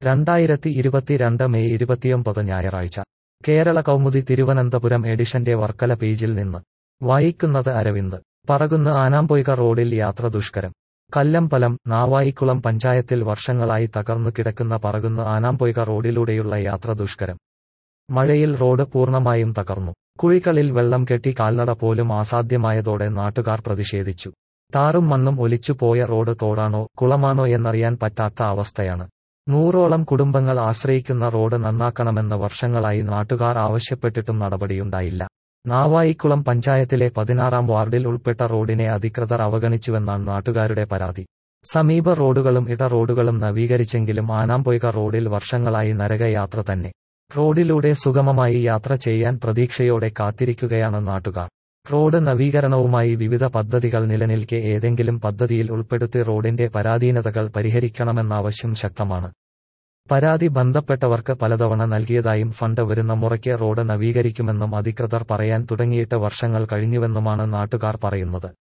രണ്ടായിരത്തി ഇരുപത്തിരണ്ട് മെയ് ഇരുപത്തിയൊമ്പത് ഞായറാഴ്ച കേരള കൗമുദി തിരുവനന്തപുരം എഡിഷന്റെ വർക്കല പേജിൽ നിന്ന് വായിക്കുന്നത് അരവിന്ദ് പറകുന്ന് ആനാമ്പൊയ്ക റോഡിൽ യാത്ര ദുഷ്കരം കല്ലമ്പലം നാവായിക്കുളം പഞ്ചായത്തിൽ വർഷങ്ങളായി തകർന്നു കിടക്കുന്ന പറകുന്ന് ആനാമ്പൊയ്ക റോഡിലൂടെയുള്ള യാത്ര ദുഷ്കരം മഴയിൽ റോഡ് പൂർണ്ണമായും തകർന്നു കുഴികളിൽ വെള്ളം കെട്ടി കാൽനട പോലും അസാധ്യമായതോടെ നാട്ടുകാർ പ്രതിഷേധിച്ചു ടാറും മണ്ണും ഒലിച്ചുപോയ റോഡ് തോടാണോ കുളമാണോ എന്നറിയാൻ പറ്റാത്ത അവസ്ഥയാണ് നൂറോളം കുടുംബങ്ങൾ ആശ്രയിക്കുന്ന റോഡ് നന്നാക്കണമെന്ന് വർഷങ്ങളായി നാട്ടുകാർ ആവശ്യപ്പെട്ടിട്ടും നടപടിയുണ്ടായില്ല നാവായിക്കുളം പഞ്ചായത്തിലെ പതിനാറാം വാർഡിൽ ഉൾപ്പെട്ട റോഡിനെ അധികൃതർ അവഗണിച്ചുവെന്നാണ് നാട്ടുകാരുടെ പരാതി സമീപ റോഡുകളും ഇട റോഡുകളും നവീകരിച്ചെങ്കിലും ആനാമ്പൊയ്ക റോഡിൽ വർഷങ്ങളായി നരകയാത്ര തന്നെ റോഡിലൂടെ സുഗമമായി യാത്ര ചെയ്യാൻ പ്രതീക്ഷയോടെ കാത്തിരിക്കുകയാണ് നാട്ടുകാർ റോഡ് നവീകരണവുമായി വിവിധ പദ്ധതികൾ നിലനിൽക്കെ ഏതെങ്കിലും പദ്ധതിയിൽ ഉൾപ്പെടുത്തി റോഡിന്റെ പരാധീനതകൾ പരിഹരിക്കണമെന്ന ആവശ്യം ശക്തമാണ് പരാതി ബന്ധപ്പെട്ടവർക്ക് പലതവണ നൽകിയതായും ഫണ്ട് വരുന്ന മുറയ്ക്ക് റോഡ് നവീകരിക്കുമെന്നും അധികൃതർ പറയാൻ തുടങ്ങിയിട്ട് വർഷങ്ങൾ കഴിഞ്ഞുവെന്നുമാണ് നാട്ടുകാർ പറയുന്നത്